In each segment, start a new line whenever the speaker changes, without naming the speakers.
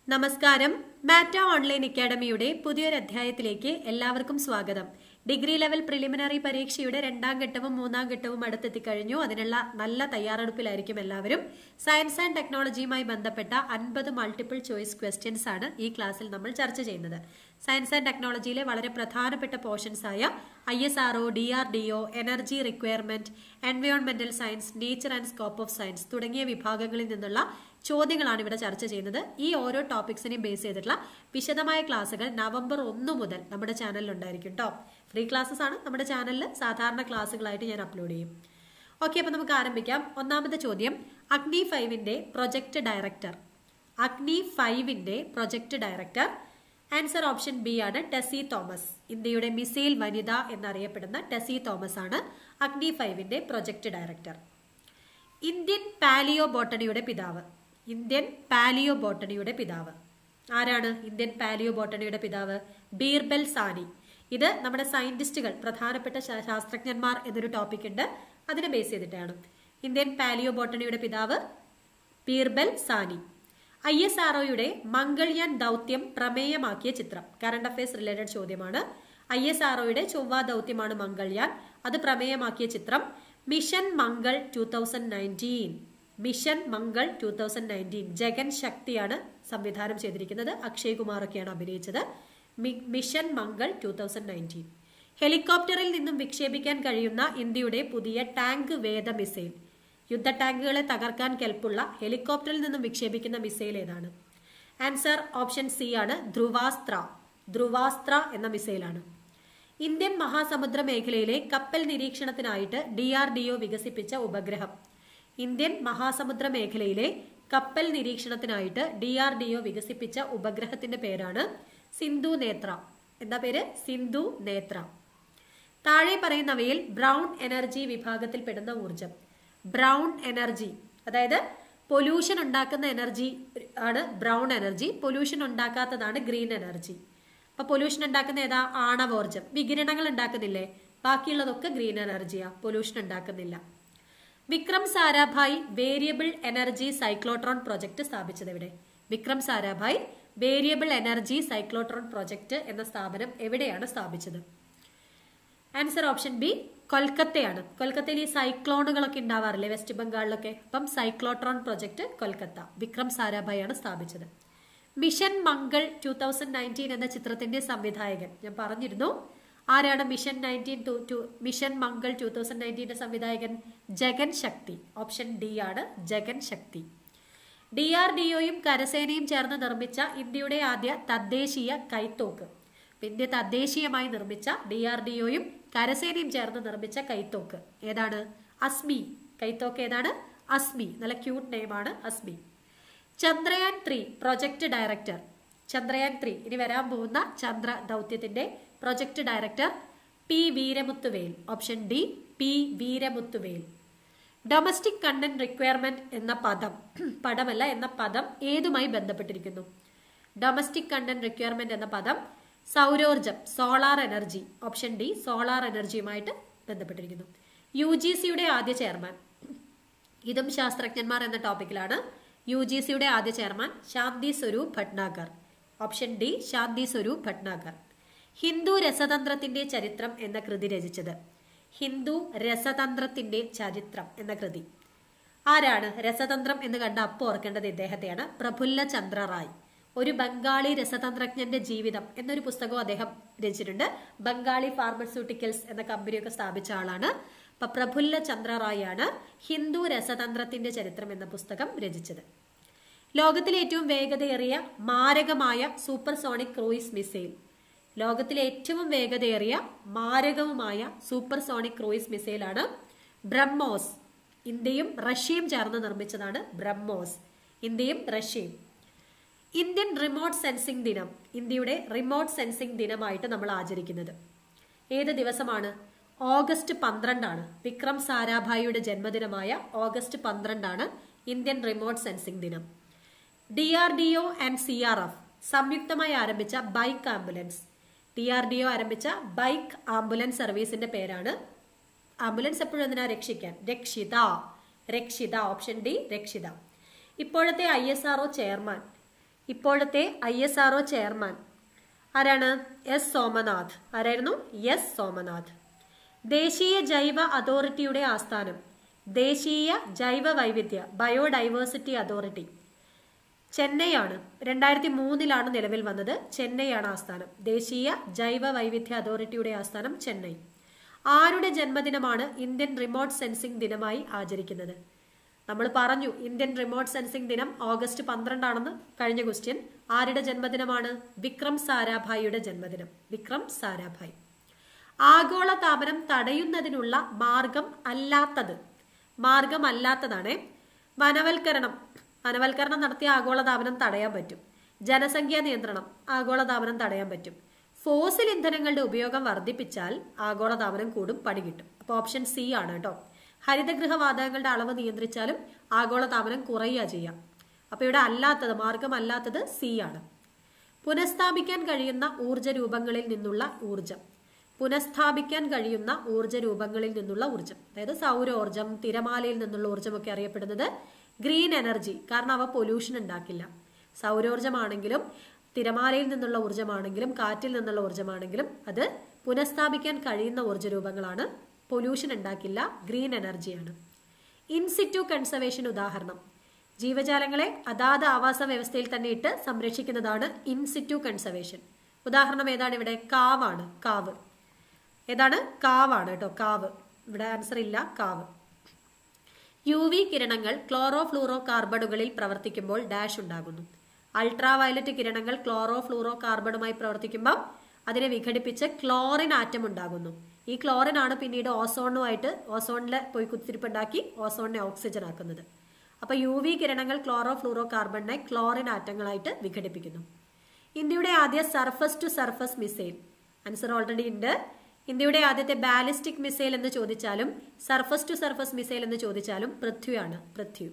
നമസ്കാരം മാറ്റ ഓൺലൈൻ അക്കാഡമിയുടെ പുതിയൊരു അധ്യായത്തിലേക്ക് എല്ലാവർക്കും സ്വാഗതം ഡിഗ്രി ലെവൽ പ്രിലിമിനറി പരീക്ഷയുടെ രണ്ടാം ഘട്ടവും മൂന്നാം ഘട്ടവും അടുത്തെത്തിക്കഴിഞ്ഞു അതിനുള്ള നല്ല തയ്യാറെടുപ്പിലായിരിക്കും എല്ലാവരും സയൻസ് ആൻഡ് ടെക്നോളജിയുമായി ബന്ധപ്പെട്ട അൻപത് മൾട്ടിപ്പിൾ ചോയ്സ് ക്വസ്റ്റ്യൻസ് ആണ് ഈ ക്ലാസ്സിൽ നമ്മൾ ചർച്ച ചെയ്യുന്നത് സയൻസ് ആൻഡ് ടെക്നോളജിയിലെ വളരെ പ്രധാനപ്പെട്ട പോർഷൻസ് ആയ I S R O D R D O energy requirement എൻവയോൺമെന്റൽ science nature and scope of science തുടങ്ങിയ വിഭാഗങ്ങളിൽ നിന്നുള്ള ചോദ്യങ്ങളാണ് ഇവിടെ ചർച്ച ചെയ്യുന്നത് ഈ ഓരോ ടോപ്പിക്സിനെയും ബേസ് ചെയ്തിട്ടുള്ള വിശദമായ ക്ലാസ്സുകൾ നവംബർ ഒന്ന് മുതൽ നമ്മുടെ ചാനലിൽ ഉണ്ടായിരിക്കും കേട്ടോ ഫ്രീ ക്ലാസ്സസ് ആണ് നമ്മുടെ ചാനലിൽ സാധാരണ ക്ലാസ്സുകളായിട്ട് ഞാൻ അപ്ലോഡ് ചെയ്യും ഓക്കെ അപ്പൊ നമുക്ക് ആരംഭിക്കാം ഒന്നാമത്തെ ചോദ്യം അഗ്നി ഫൈവിന്റെ പ്രൊജക്ട് ഡയറക്ടർ അഗ്നി ഫൈവിന്റെ project director answer option B ആണ് ടെസി തോമസ് ഇന്ത്യയുടെ മിസൈൽ വനിത എന്നറിയപ്പെടുന്ന ടെസി തോമസ് ആണ് അഗ്നി ഫൈവിന്റെ പ്രൊജക്ട് ഡയറക്ടർ ഇന്ത്യൻ പാലിയോ ബോട്ടണിയുടെ പിതാവ് ഇന്ത്യൻ പാലിയോ ബോട്ടണിയുടെ പിതാവ് ആരാണ് ഇന്ത്യൻ പാലിയോ ബോട്ടണിയുടെ പിതാവ് ബീർബൽ സാനി ഇത് നമ്മുടെ സയന്റിസ്റ്റുകൾ പ്രധാനപ്പെട്ട ശാ- ശാസ്ത്രജ്ഞന്മാർ എന്നൊരു ടോപ്പിക് ഉണ്ട് അതിനെ ബേസ് ചെയ്തിട്ടാണ് ഇന്ത്യൻ പാലിയോ ബോട്ടണിയുടെ പിതാവ് ബീർബൽ സാനി ഐ എസ് ആർഒയുടെ മംഗൾയാൻ ദൗത്യം പ്രമേയമാക്കിയ ചിത്രം കറണ്ട് അഫയേഴ്സ് റിലേറ്റഡ് ചോദ്യമാണ് ഐ എസ് ആർഒയുടെ ചൊവ്വ ദൗത്യമാണ് മംഗൾയാൻ അത് പ്രമേയമാക്കിയ ചിത്രം mission Mangal two thousand nineteen mission Mangal two thousand nineteen Jagan ശക്തിയാണ് സംവിധാനം ചെയ്തിരിക്കുന്നത് അക്ഷയ് കുമാറൊക്കെയാണ് അഭിനയിച്ചത് മി- mission Mangal two thousand nineteen ഹെലികോപ്റ്ററിൽ നിന്നും വിക്ഷേപിക്കാൻ കഴിയുന്ന ഇന്ത്യയുടെ പുതിയ ടാങ്ക് വേദ മിസൈൽ യുദ്ധ ടാങ്കുകളെ തകർക്കാൻ കെൽപ്പുള്ള ഹെലികോപ്റ്ററിൽ നിന്നും വിക്ഷേപിക്കുന്ന മിസൈൽ ഏതാണ് ആൻസർ ഓപ്ഷൻ സി ആണ് ധ്രുവാസ്ത്ര ധ്രുവാസ്ത്ര എന്ന മിസൈലാണ് ഇന്ത്യൻ മഹാസമുദ്ര മേഖലയിലെ കപ്പൽ നിരീക്ഷണത്തിനായിട്ട് ഡി ആർ ഡി ഒ വികസിപ്പിച്ച ഉപഗ്രഹം ഇന്ത്യൻ മഹാസമുദ്ര മേഖലയിലെ കപ്പൽ നിരീക്ഷണത്തിനായിട്ട് ഡി ആർ ഡി ഒ വികസിപ്പിച്ച ഉപഗ്രഹത്തിന്റെ പേരാണ് സിന്ധു നേത്ര എന്താ പേര് സിന്ധു നേത്ര താഴെ പറയുന്നവയിൽ ബ്രൗൺ എനർജി വിഭാഗത്തിൽപ്പെടുന്ന ഊർജം ബ്രൗൺ എനർജി അതായത് പൊല്യൂഷൻ ഉണ്ടാക്കുന്ന എനർജി ആണ് ബ്രൗൺ എനർജി പൊല്യൂഷൻ ഉണ്ടാക്കാത്തതാണ് ഗ്രീൻ എനർജി അപ്പൊ പൊല്യൂഷൻ ഉണ്ടാക്കുന്ന ഏതാ ആണവോർജം വികിരണങ്ങൾ ഉണ്ടാക്കുന്നില്ലേ ബാക്കിയുള്ളതൊക്കെ ഗ്രീൻ എനർജിയാ പൊല്യൂഷൻ ഉണ്ടാക്കുന്നില്ല Vikram Sarabhai variable energy cyclotron project സ്ഥാപിച്ചത് എവിടെ Vikram Sarabhai variable energy cyclotron project എന്ന സ്ഥാപനം എവിടെയാണ് സ്ഥാപിച്ചത് ആൻസർ ഓപ്ഷൻ ബി കൊൽക്കത്തയാണ് കൊൽക്കത്തയിൽ ഈ സൈക്ലോണുകളൊക്കെ ഉണ്ടാവാറില്ലേ വെസ്റ്റ് ബംഗാളിലൊക്കെ അപ്പം സൈക്ലോട്രോൺ പ്രൊജക്ട് കൊൽക്കത്ത വിക്രം സാരാഭായ് ആണ് സ്ഥാപിച്ചത് mission Mangal two thousand nineteen എന്ന ചിത്രത്തിന്റെ സംവിധായകൻ ഞാൻ പറഞ്ഞിരുന്നു ആരാണ് mission nineteen mission Mangal two thousand നയൻറ്റീന്റെ സംവിധായകൻ ജഗൻ ശക്തി ഓപ്ഷൻ ഡി ആണ് Jagan Shakti D R D ഒയും കരസേനയും ചേർന്ന് നിർമ്മിച്ച ഇന്ത്യയുടെ ആദ്യ തദ്ദേശീയ കൈത്തോക്ക് അപ്പൊ ഇന്ത്യ തദ്ദേശീയമായി നിർമ്മിച്ച ഡി ആർ ഡി ഒയും കരസേനയും ചേർന്ന് നിർമ്മിച്ച കൈത്തോക്ക് ഏതാണ് അസ്മി കൈത്തോക്ക് ഏതാണ് അസ്മി നല്ല ക്യൂട്ട് നെയിമാണ് Asmi Chandrayaan three project director Chandrayaan three ഇനി വരാൻ പോകുന്ന ചന്ദ്ര ദൗത്യത്തിന്റെ project director P Veeramuthuvel option D P Veeramuthuvel domestic content requirement എന്ന പദം പദമല്ല എന്ന പദം ഏതുമായി ബന്ധപ്പെട്ടിരിക്കുന്നു ഡൊമസ്റ്റിക് കണ്ടന്റ് റിക്വയർമെന്റ് എന്ന പദം സൗരോർജം solar energy option D solar എനർജിയുമായിട്ട് ബന്ധപ്പെട്ടിരിക്കുന്നു യു ജി സിയുടെ ആദ്യ ചെയർമാൻ ഇതും ശാസ്ത്രജ്ഞന്മാർ എന്ന ടോപ്പിക്കിലാണ് യു ജി സിയുടെ ആദ്യ chairman Shanti Swarup Bhatnagar option D Shanti Swarup Bhatnagar Hindu രസതന്ത്രത്തിന്റെ ചരിത്രം എന്ന കൃതി രചിച്ചത് ഹിന്ദു രസതന്ത്രത്തിന്റെ ചരിത്രം എന്ന കൃതി ആരാണ് രസതന്ത്രം എന്ന് കണ്ട അപ്പോൾ ഓർക്കേണ്ടത് ഇദ്ദേഹത്തെയാണ് പ്രഫുല്ല ചന്ദ്ര റായ് ഒരു ബംഗാളി രസതന്ത്രജ്ഞന്റെ ജീവിതം എന്നൊരു പുസ്തകവും അദ്ദേഹം രചിച്ചിട്ടുണ്ട് ബംഗാളി ഫാർമസ്യൂട്ടിക്കൽസ് എന്ന കമ്പനിയൊക്കെ സ്ഥാപിച്ച ആളാണ് അപ്പൊ പ്രഫുല്ല ചന്ദ്ര റായ് ആണ് ഹിന്ദു രസതന്ത്രത്തിന്റെ ചരിത്രം എന്ന പുസ്തകം രചിച്ചത് ലോകത്തിലെ ഏറ്റവും വേഗതയേറിയ മാരകമായ സൂപ്പർസോണിക് ക്രൂയിസ് മിസൈൽ ലോകത്തിലെ ഏറ്റവും വേഗതയേറിയ മാരകവുമായ സൂപ്പർസോണിക് ക്രൂയിസ് മിസൈലാണ് ബ്രഹ്മോസ് ഇന്ത്യയും റഷ്യയും ചേർന്ന് നിർമ്മിച്ചതാണ് ബ്രഹ്മോസ് ഇന്ത്യയും റഷ്യയും ഇന്ത്യൻ റിമോട്ട് സെൻസിംഗ് ദിനം ഇന്ത്യയുടെ റിമോട്ട് സെൻസിംഗ് ദിനമായിട്ട് നമ്മൾ ആചരിക്കുന്നത് ഏത് ദിവസമാണ് ഓഗസ്റ്റ് പന്ത്രണ്ടാണ് വിക്രം സാരാഭായിയുടെ ജന്മദിനമായ ഓഗസ്റ്റ് പന്ത്രണ്ടാണ് ഇന്ത്യൻ റിമോട്ട് സെൻസിംഗ് ദിനം D R D O and C R F സംയുക്തമായി ആരംഭിച്ച bike ambulance D R D O ആരംഭിച്ച ബൈക്ക് ആംബുലൻസ് സർവീസിന്റെ പേരാണ് ആംബുലൻസ് എപ്പോഴും എന്തിനാ രക്ഷിക്കാൻ രക്ഷിത രക്ഷിത ഓപ്ഷൻ ഡി രക്ഷിത ഇപ്പോഴത്തെ ഐ എസ് ആർ ചെയർമാൻ ഇപ്പോഴത്തെ ഐ എസ് ആർ ചെയർമാൻ ആരാണ് എസ് സോമനാഥ് ആരായിരുന്നു എസ് സോമനാഥ് ദേശീയ ജൈവ അതോറിറ്റിയുടെ ആസ്ഥാനം ദേശീയ ജൈവ വൈവിധ്യ ബയോഡൈവേഴ്സിറ്റി അതോറിറ്റി ചെന്നൈയാണ് രണ്ടായിരത്തി മൂന്നിലാണ് നിലവിൽ വന്നത് ചെന്നൈയാണ് ആസ്ഥാനം ദേശീയ ജൈവ വൈവിധ്യ അതോറിറ്റിയുടെ ആസ്ഥാനം ചെന്നൈ ആരുടെ ജന്മദിനമാണ് ഇന്ത്യൻ റിമോട്ട് സെൻസിംഗ് ദിനമായി ആചരിക്കുന്നത് നമ്മൾ പറഞ്ഞു ഇന്ത്യൻ റിമോട്ട് സെൻസിംഗ് ദിനം ഓഗസ്റ്റ് പന്ത്രണ്ടാണെന്ന് കഴിഞ്ഞ ക്വസ്റ്റ്യൻ ആരുടെ ജന്മദിനമാണ് വിക്രം സാരാഭായിയുടെ ജന്മദിനം വിക്രം സാരാഭായ് ആഗോള താപനം തടയുന്നതിനുള്ള മാർഗം അല്ലാത്തത് മാർഗം അല്ലാത്തതാണ് വനവൽക്കരണം വനവൽക്കരണം നടത്തിയ ആഗോളതാപനം തടയാൻ പറ്റും ജനസംഖ്യാ നിയന്ത്രണം ആഗോളതാപനം തടയാൻ പറ്റും ഫോസിൽ ഇന്ധനങ്ങളുടെ ഉപയോഗം വർദ്ധിപ്പിച്ചാൽ ആഗോളതാപനം കൂടും പണി കിട്ടും അപ്പോൾ ഓപ്ഷൻ സി ആണ് കേട്ടോ ഹരിതഗൃഹ വാതകങ്ങളുടെ അളവ് നിയന്ത്രിച്ചാലും ആഗോളതാപനം കുറയുക ചെയ്യാം അപ്പൊ ഇവിടെ അല്ലാത്തത് മാർഗം അല്ലാത്തത് സി ആണ് പുനഃസ്ഥാപിക്കാൻ കഴിയുന്ന ഊർജ രൂപങ്ങളിൽ നിന്നുള്ള ഊർജം പുനഃസ്ഥാപിക്കാൻ കഴിയുന്ന ഊർജ രൂപങ്ങളിൽ നിന്നുള്ള ഊർജം അതായത് സൗരോർജം തിരമാലയിൽ നിന്നുള്ള ഊർജമൊക്കെ അറിയപ്പെടുന്നത് ഗ്രീൻ എനർജി കാരണം അവ പൊല്യൂഷൻ ഉണ്ടാക്കില്ല സൗരോർജമാണെങ്കിലും തിരമാലയിൽ നിന്നുള്ള ഊർജമാണെങ്കിലും കാറ്റിൽ നിന്നുള്ള ഊർജമാണെങ്കിലും അത് പുനഃസ്ഥാപിക്കാൻ കഴിയുന്ന ഊർജ രൂപങ്ങളാണ് പൊല്യൂഷൻ ഉണ്ടാക്കില്ല ഗ്രീൻ എനർജിയാണ് ഇൻസിറ്റു കൺസർവേഷൻ ഉദാഹരണം ജീവജാലങ്ങളെ അതാത് ആവാസ വ്യവസ്ഥയിൽ തന്നെ ഇട്ട് സംരക്ഷിക്കുന്നതാണ് ഇൻസിറ്റു കൺസർവേഷൻ ഉദാഹരണം ഏതാണ് ഇവിടെ കാവാണ് കാവ് ഏതാണ് കാവാണ് കേട്ടോ കാവ് ഇവിടെ ആൻസർ ഇല്ല കാവ് യു വി കിരണങ്ങൾ ക്ലോറോ ഫ്ലൂറോ കാർബണുകളിൽ പ്രവർത്തിക്കുമ്പോൾ ഡാഷ് ഉണ്ടാകുന്നു അൾട്രാ വയലറ്റ് കിരണങ്ങൾ ക്ലോറോ ഫ്ലൂറോ കാർബണുമായി പ്രവർത്തിക്കുമ്പോൾ അതിനെ വിഘടിപ്പിച്ച് ക്ലോറിൻ ആറ്റം ഉണ്ടാകുന്നു ഈ ക്ലോറിൻ ആണ് പിന്നീട് ഓസോണുമായിട്ട് ഓസോണിൽ പോയി കുത്തിരിപ്പുണ്ടാക്കി ഓസോണിനെ ഓക്സിജൻ ആക്കുന്നത് അപ്പൊ യു വി കിരണങ്ങൾ ക്ലോറോ ഫ്ലൂറോ കാർബണിനെ ക്ലോറിൻ ആറ്റങ്ങളായിട്ട് വിഘടിപ്പിക്കുന്നു ഇന്ത്യയുടെ ആദ്യ surface to surface missile answer already ഉണ്ട് ഇന്ത്യയുടെ ആദ്യത്തെ ബാലിസ്റ്റിക് മിസൈൽ എന്ന് ചോദിച്ചാലും സർഫസ് ടു സർഫസ് മിസൈൽ എന്ന് ചോദിച്ചാലും പൃഥ്വിയാണ് പൃഥ്വി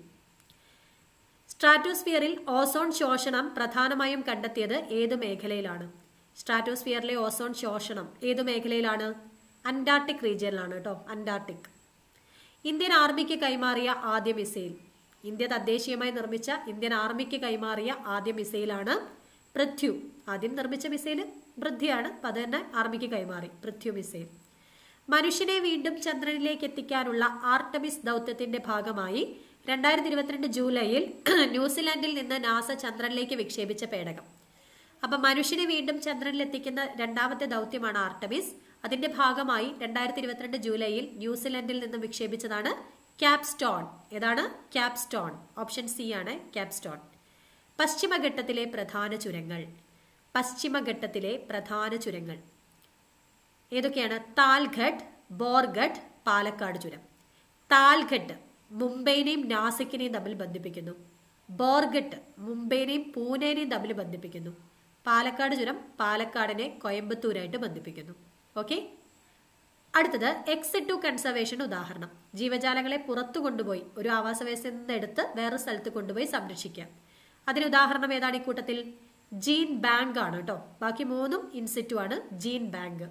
സ്ട്രാറ്റോസ്ഫിയറിൽ ഓസോൺ ശോഷണം പ്രധാനമായും കണ്ടെത്തിയത് ഏത് മേഖലയിലാണ് സ്ട്രാറ്റോസ്ഫിയറിലെ ഓസോൺ ശോഷണം ഏത് മേഖലയിലാണ് അന്റാർട്ടിക് റീജിയനിലാണ് കേട്ടോ അന്റാർട്ടിക് ഇന്ത്യൻ ആർമിക്ക് കൈമാറിയ ആദ്യ മിസൈൽ ഇന്ത്യ തദ്ദേശീയമായി നിർമ്മിച്ച ഇന്ത്യൻ ആർമിക്ക് കൈമാറിയ ആദ്യ മിസൈലാണ് പൃഥ്വി ആദ്യം നിർമ്മിച്ച മിസൈൽ പൃഥ്വിയാണ് അപ്പൊ അത് തന്നെ ആർമിക്ക് കൈമാറി പൃഥ്വി മിസൈൽ മനുഷ്യനെ വീണ്ടും ചന്ദ്രനിലേക്ക് എത്തിക്കാനുള്ള ആർട്ടമിസ് ദൗത്യത്തിന്റെ ഭാഗമായി രണ്ടായിരത്തി ഇരുപത്തിരണ്ട് ജൂലൈയിൽ ന്യൂസിലാൻഡിൽ നിന്ന് നാസ ചന്ദ്രനിലേക്ക് വിക്ഷേപിച്ച പേടകം അപ്പൊ മനുഷ്യനെ വീണ്ടും ചന്ദ്രനിൽ എത്തിക്കുന്ന രണ്ടാമത്തെ ദൗത്യമാണ് ആർട്ടമിസ് അതിന്റെ ഭാഗമായി രണ്ടായിരത്തി ഇരുപത്തിരണ്ട് ജൂലൈയിൽ ന്യൂസിലാൻഡിൽ നിന്നും വിക്ഷേപിച്ചതാണ് ക്യാപ്സ്റ്റോൺ ഏതാണ് ക്യാപ്സ്റ്റോൺ ഓപ്ഷൻ സി ആണ് ക്യാപ്സ്റ്റോൺ പശ്ചിമഘട്ടത്തിലെ പ്രധാന ചുരങ്ങൾ പശ്ചിമഘട്ടത്തിലെ പ്രധാന ചുരങ്ങൾ ഏതൊക്കെയാണ് താൽഘട്ട് ബോർഘട്ട് പാലക്കാട് ചുരം താൽഘട്ട് മുംബൈനെയും നാസിക്കിനെയും തമ്മിൽ ബന്ധിപ്പിക്കുന്നു ബോർഘട്ട് മുംബൈനെയും പൂനെനെയും തമ്മിൽ ബന്ധിപ്പിക്കുന്നു പാലക്കാട് ചുരം പാലക്കാടിനെ കോയമ്പത്തൂരായിട്ട് ബന്ധിപ്പിക്കുന്നു ഓക്കെ അടുത്തത് എക്സിറ്റ് ടു കൺസർവേഷൻ ഉദാഹരണം ജീവജാലങ്ങളെ പുറത്തു കൊണ്ടുപോയി ഒരു ആവാസ വ്യവസ്ഥയിൽ നിന്ന് എടുത്ത് വേറെ സ്ഥലത്ത് കൊണ്ടുപോയി സംരക്ഷിക്കാം അതിന് ഉദാഹരണം ഏതാണ് ഈ കൂട്ടത്തിൽ ജീൻ ബാങ്ക് ആണ് കേട്ടോ ബാക്കി മൂന്നും ഇൻസിറ്റു ആണ് ജീൻ ബാങ്ക്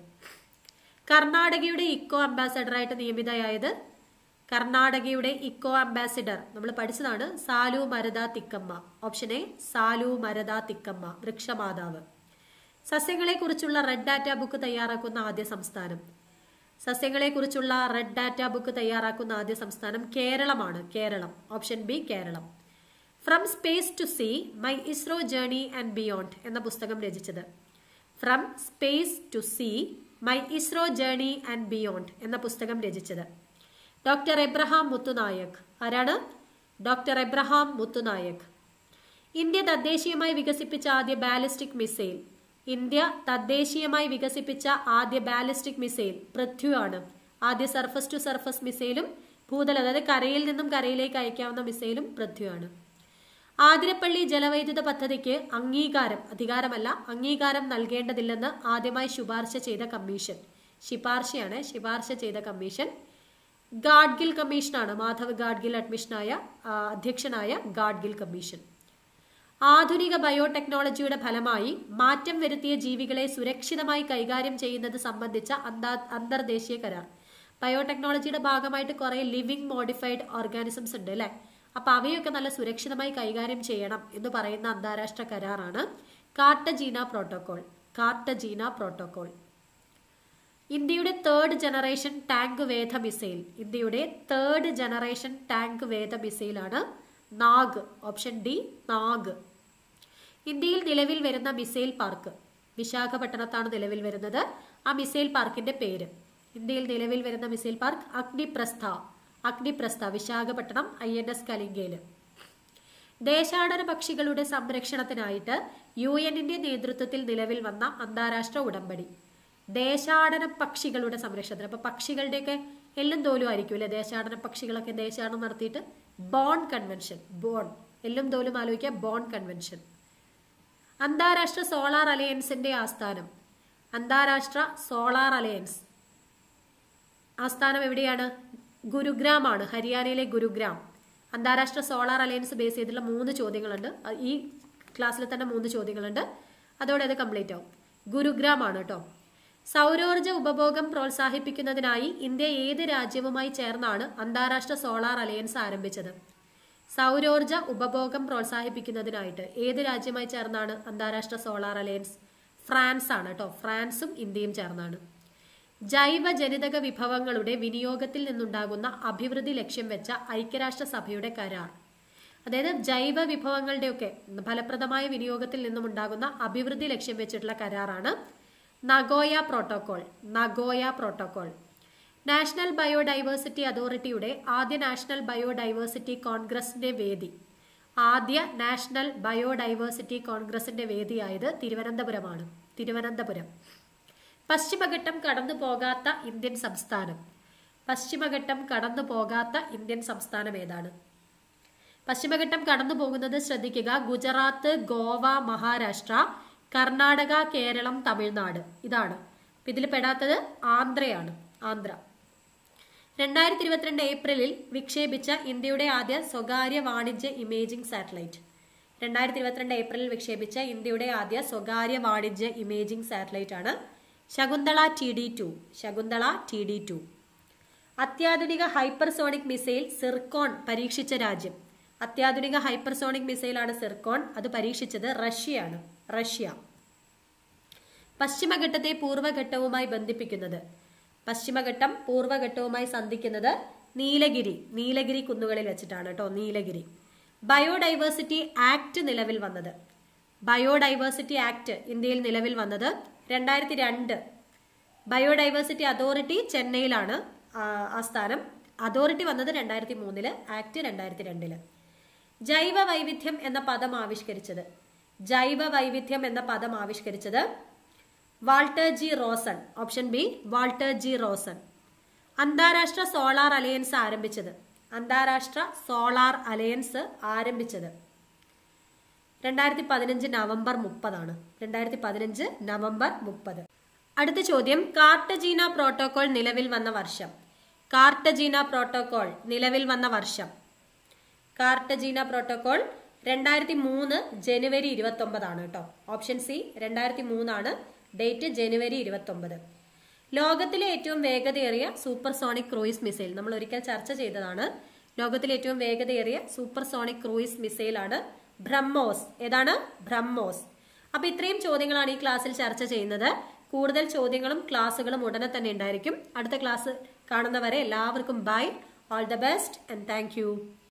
കർണാടകയുടെ ഇക്കോ അംബാസഡറായിട്ട് നിയമിതയായത് കർണാടകയുടെ ഇക്കോ അംബാസിഡർ നമ്മൾ പഠിച്ചതാണ് സാലു മരദ തിക്കമ്മ ഓപ്ഷൻ എ സാലു മരദ തിക്കമ്മ വൃക്ഷമാതാവ് സസ്യങ്ങളെ കുറിച്ചുള്ള റെഡ് ഡാറ്റ ബുക്ക് തയ്യാറാക്കുന്ന ആദ്യ സംസ്ഥാനം സസ്യങ്ങളെ കുറിച്ചുള്ള റെഡ് ഡാറ്റ ബുക്ക് തയ്യാറാക്കുന്ന ആദ്യ സംസ്ഥാനം കേരളമാണ് Kerala option B Kerala from space to sea my ISRO journey and beyond എന്ന പുസ്തകം രചിച്ചത് from space to sea my ISRO journey and beyond എന്ന പുസ്തകം രചിച്ചത് ഡോക്ടർ എബ്രഹാം മുത്തുനായക് ആരാണ് ഡോക്ടർ എബ്രഹാം മുത്തുനായക് ഇന്ത്യ തദ്ദേശീയമായി വികസിപ്പിച്ച ആദ്യ ബാലിസ്റ്റിക് മിസൈൽ ഇന്ത്യ തദ്ദേശീയമായി വികസിപ്പിച്ച ആദ്യ ബാലിസ്റ്റിക് മിസൈൽ പൃഥ്വി ആണ് ആദ്യ സർഫസ് ടു സർഫസ് മിസൈലും ഭൂതല അതായത് കരയിൽ നിന്നും കരയിലേക്ക് അയക്കാവുന്ന മിസൈലും പൃഥ്വിയാണ് ആതിരപ്പള്ളി ജലവൈദ്യുത പദ്ധതിക്ക് അംഗീകാരം അധികാരമല്ല അംഗീകാരം നൽകേണ്ടതില്ലെന്ന് ആദ്യമായി ശുപാർശ ചെയ്ത കമ്മീഷൻ ശിപാർശയാണ് ശിപാർശ ചെയ്ത കമ്മീഷൻ ഗാഡ്ഗിൽ കമ്മീഷനാണ് മാധവ് ഗാഡ്ഗിൽ അഡ്മിഷനായ ആ, അധ്യക്ഷനായ ഗാഡ്ഗിൽ കമ്മീഷൻ ആധുനിക ബയോടെക്നോളജിയുടെ ഫലമായി മാറ്റം വരുത്തിയ ജീവികളെ സുരക്ഷിതമായി കൈകാര്യം ചെയ്യുന്നത് സംബന്ധിച്ച അന്താ- അന്തർദേശീയ കരാർ ബയോടെക്നോളജിയുടെ ഭാഗമായിട്ട് കുറെ ലിവിങ് മോഡിഫൈഡ് ഓർഗാനിസംസ് ഉണ്ട് അല്ലെ അപ്പൊ അവയൊക്കെ നല്ല സുരക്ഷിതമായി കൈകാര്യം ചെയ്യണം എന്ന് പറയുന്ന അന്താരാഷ്ട്ര കരാറാണ് കാർട്ടജീന പ്രോട്ടോകോൾ കാർട്ടജീന പ്രോട്ടോകോൾ ഇന്ത്യയുടെ തേർഡ് ജനറേഷൻ ടാങ്ക് വേധ മിസൈൽ ഇന്ത്യയുടെ തേർഡ് ജനറേഷൻ ടാങ്ക് വേധ മിസൈലാണ് നാഗ് ഓപ്ഷൻ ഡി നാഗ് ഇന്ത്യയിൽ നിലവിൽ വരുന്ന മിസൈൽ പാർക്ക് വിശാഖപട്ടണത്താണ് നിലവിൽ വരുന്നത് ആ മിസൈൽ പാർക്കിന്റെ പേര് ഇന്ത്യയിൽ നിലവിൽ വരുന്ന missile park Agniprastha Agniprastha Visakhapatnam I N S കലിംഗയില് ദേശാടന പക്ഷികളുടെ സംരക്ഷണത്തിനായിട്ട് യു എന്നിന്റെ നേതൃത്വത്തിൽ നിലവിൽ വന്ന അന്താരാഷ്ട്ര ഉടമ്പടി ദേശാടന പക്ഷികളുടെ സംരക്ഷണത്തിന് അപ്പൊ പക്ഷികളുടെയൊക്കെ എല്ലും തോലും ആയിരിക്കും അല്ലെ ദേശാടന പക്ഷികളൊക്കെ ദേശാടനം നടത്തിയിട്ട് ബോൺ കൺവെൻഷൻ ബോൺ എല്ലും തോലും ആലോചിക്കുക ബോൺ കൺവെൻഷൻ അന്താരാഷ്ട്ര സോളാർ അലയൻസിന്റെ ആസ്ഥാനം അന്താരാഷ്ട്ര സോളാർ അലയൻസ് ആസ്ഥാനം എവിടെയാണ് ഗുരുഗ്രാം ആണ് ഹരിയാനയിലെ ഗുരുഗ്രാം അന്താരാഷ്ട്ര സോളാർ അലയൻസ് ബേസ് ചെയ്തിട്ടുള്ള മൂന്ന് ചോദ്യങ്ങളുണ്ട് അഹ് ഈ ക്ലാസ്സിൽ തന്നെ മൂന്ന് ചോദ്യങ്ങളുണ്ട് അതോടെ അത് കംപ്ലീറ്റ് ആവും ഗുരുഗ്രാം ആണ് കേട്ടോ സൗരോർജ ഉപഭോഗം പ്രോത്സാഹിപ്പിക്കുന്നതിനായി ഇന്ത്യ ഏത് രാജ്യവുമായി ചേർന്നാണ് അന്താരാഷ്ട്ര സോളാർ അലയൻസ് ആരംഭിച്ചത് സൗരോർജ ഉപഭോഗം പ്രോത്സാഹിപ്പിക്കുന്നതിനായിട്ട് ഏത് രാജ്യമായി ചേർന്നാണ് അന്താരാഷ്ട്ര സോളാർ അലയൻസ് ഫ്രാൻസ് ആണ് കേട്ടോ ഫ്രാൻസും ഇന്ത്യയും ചേർന്നാണ് ജൈവ ജനിതക വിഭവങ്ങളുടെ വിനിയോഗത്തിൽ നിന്നുണ്ടാകുന്ന അഭിവൃദ്ധി ലക്ഷ്യം വെച്ച ഐക്യരാഷ്ട്ര സഭയുടെ കരാർ അതായത് ജൈവ വിഭവങ്ങളുടെയൊക്കെ ഫലപ്രദമായ വിനിയോഗത്തിൽ നിന്നും ഉണ്ടാകുന്ന അഭിവൃദ്ധി ലക്ഷ്യം വെച്ചിട്ടുള്ള കരാറാണ് Nagoya protocol Nagoya protocol national biodiversity അതോറിറ്റിയുടെ ആദ്യ നാഷണൽ ബയോഡൈവേഴ്സിറ്റി കോൺഗ്രസിന്റെ വേദി ആദ്യ നാഷണൽ ബയോഡൈവേഴ്സിറ്റി കോൺഗ്രസിന്റെ വേദിയായത് തിരുവനന്തപുരമാണ് തിരുവനന്തപുരം പശ്ചിമഘട്ടം കടന്നു പോകാത്ത ഇന്ത്യൻ സംസ്ഥാനം പശ്ചിമഘട്ടം കടന്നു പോകാത്ത ഇന്ത്യൻ സംസ്ഥാനം ഏതാണ് പശ്ചിമഘട്ടം കടന്നു പോകുന്നത് ശ്രദ്ധിക്കുക ഗുജറാത്ത് ഗോവ മഹാരാഷ്ട്ര കർണാടക കേരളം തമിഴ്നാട് ഇതാണ് അപ്പൊ ഇതിൽ പെടാത്തത് ആന്ധ്രയാണ് ആന്ധ്ര രണ്ടായിരത്തി ഇരുപത്തിരണ്ട് ഏപ്രിലിൽ വിക്ഷേപിച്ച ഇന്ത്യയുടെ ആദ്യ സ്വകാര്യ വാണിജ്യ ഇമേജിംഗ് സാറ്റലൈറ്റ് രണ്ടായിരത്തി ഇരുപത്തിരണ്ട് ഏപ്രിലിൽ വിക്ഷേപിച്ച ഇന്ത്യയുടെ ആദ്യ സ്വകാര്യ വാണിജ്യ ഇമേജിംഗ് സാറ്റലൈറ്റ് ആണ് Shakuntala T D two Shakuntala T D two അത്യാധുനിക ഹൈപ്പർസോണിക് മിസൈൽ സിർക്കോൺ പരീക്ഷിച്ച രാജ്യം അത്യാധുനിക ഹൈപ്പർസോണിക് മിസൈലാണ് സിർക്കോൺ അത് പരീക്ഷിച്ചത് റഷ്യയാണ് റഷ്യ പശ്ചിമഘട്ടത്തെ പൂർവ്വഘട്ടവുമായി ബന്ധിപ്പിക്കുന്നത് പശ്ചിമഘട്ടം പൂർവ്വഘട്ടവുമായി സന്ധിക്കുന്നത് നീലഗിരി നീലഗിരി കുന്നുകളിൽ വെച്ചിട്ടാണ് കേട്ടോ നീലഗിരി ബയോഡൈവേഴ്സിറ്റി ആക്ട് നിലവിൽ വന്നത് ബയോഡൈവേഴ്സിറ്റി ആക്ട് ഇന്ത്യയിൽ നിലവിൽ വന്നത് രണ്ടായിരത്തി രണ്ട് ബയോഡൈവേഴ്സിറ്റി അതോറിറ്റി ചെന്നൈയിലാണ് ആ, ആസ്ഥാനം അതോറിറ്റി വന്നത് രണ്ടായിരത്തി മൂന്നില് ആക്ട് രണ്ടായിരത്തി രണ്ടില് ജൈവ വൈവിധ്യം എന്ന പദം ആവിഷ്കരിച്ചത് ജൈവ വൈവിധ്യം എന്ന പദം ആവിഷ്കരിച്ചത് Walter G Rosen option B Walter G Rosen അന്താരാഷ്ട്ര സോളാർ അലയൻസ് ആരംഭിച്ചത് അന്താരാഷ്ട്ര സോളാർ അലയൻസ് ആരംഭിച്ചത് രണ്ടായിരത്തി പതിനഞ്ച് നവംബർ മുപ്പതാണ് രണ്ടായിരത്തി പതിനഞ്ച് നവംബർ മുപ്പത് അടുത്ത ചോദ്യം കാർട്ടജീന പ്രോട്ടോകോൾ നിലവിൽ വന്ന വർഷം കാർട്ടജീന പ്രോട്ടോകോൾ നിലവിൽ വന്ന വർഷം കാർട്ടജീന പ്രോട്ടോകോൾ രണ്ടായിരത്തി മൂന്ന് ജനുവരി ഇരുപത്തി ഒമ്പതാണ് കേട്ടോ ഓപ്ഷൻ സി രണ്ടായിരത്തി മൂന്നാണ് ഡേറ്റ് ജനുവരി ഇരുപത്തി ഒമ്പത് ലോകത്തിലെ ഏറ്റവും വേഗതയേറിയ സൂപ്പർസോണിക് ക്രൂയിസ് മിസൈൽ നമ്മൾ ഒരിക്കൽ ചർച്ച ചെയ്തതാണ് ലോകത്തിലെ ഏറ്റവും വേഗതയേറിയ സൂപ്പർസോണിക് ക്രൂയിസ് മിസൈൽ ആണ് ബ്രഹ്മോസ് ഏതാണ് ബ്രഹ്മോസ് അപ്പൊ ഇത്രയും ചോദ്യങ്ങളാണ് ഈ ക്ലാസ്സിൽ ചർച്ച ചെയ്യുന്നത് കൂടുതൽ ചോദ്യങ്ങളും ക്ലാസ്സുകളും ഉടനെ തന്നെ ഉണ്ടായിരിക്കും അടുത്ത ക്ലാസ് കാണുന്നവരെ എല്ലാവർക്കും bye all the best and thank